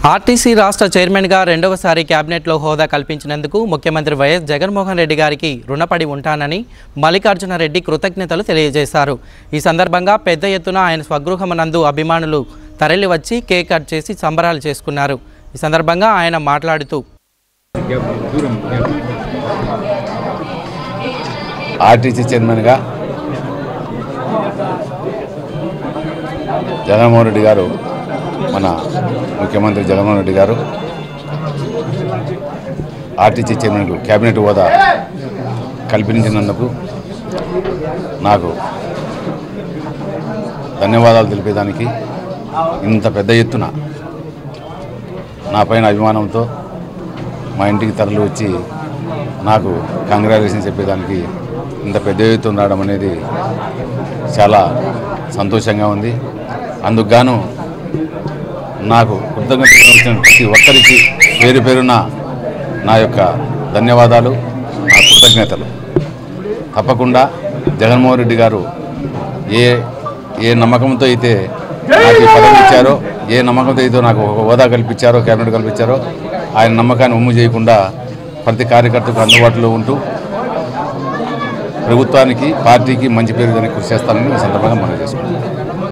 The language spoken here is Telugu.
ఆర్టీసీ రాష్ట్ర చైర్మన్గా రెండవసారి కేబినెట్లో హోదా కల్పించినందుకు ముఖ్యమంత్రి వైఎస్ జగన్మోహన్ రెడ్డి గారికి రుణపడి ఉంటానని మల్లికార్జున రెడ్డి కృతజ్ఞతలు తెలియజేశారు ఈ సందర్భంగా పెద్ద ఎత్తున ఆయన స్వగృహమునందు అభిమానులు తరలివచ్చి కేక్ కట్ చేసి సంబరాలు చేసుకున్నారు ఈ సందర్భంగా ఆయన మాట్లాడుతూ ఆర్టీసీ చైర్మన్గా జగన్మోహన్ రెడ్డి గారు మన ముఖ్యమంత్రి జగన్మోహన్ రెడ్డి గారు ఆర్టీసీ చైర్మన్కు కేబినెట్ హోదా కల్పించినందుకు నాకు ధన్యవాదాలు తెలిపేదానికి ఇంత పెద్ద ఎత్తున నా పైన అభిమానంతో మా ఇంటికి తరలి వచ్చి నాకు కంగ్రాచులేషన్ చెప్పేదానికి ఇంత పెద్ద ఎత్తున రావడం అనేది చాలా సంతోషంగా ఉంది అందుకు గాను నాకు కృతజ్ఞతలు వచ్చిన ప్రతి ఒక్కరికి పేరు పేరున నా యొక్క ధన్యవాదాలు నా కృతజ్ఞతలు తప్పకుండా జగన్మోహన్ రెడ్డి గారు ఏ ఏ నమ్మకంతో అయితే నాకు ఈ పదవి ఇచ్చారో ఏ నమ్మకంతో అయితే నాకు ఒక హోదా కల్పించారో కేబినెట్ కల్పించారో ఆయన నమ్మకాన్ని ఉమ్ము చేయకుండా ప్రతి కార్యకర్తకు అందుబాటులో ఉంటూ ప్రభుత్వానికి పార్టీకి మంచి పేరు దానికి కృషి చేస్తానని ఈ సందర్భంగా మనం చేసుకుంటాం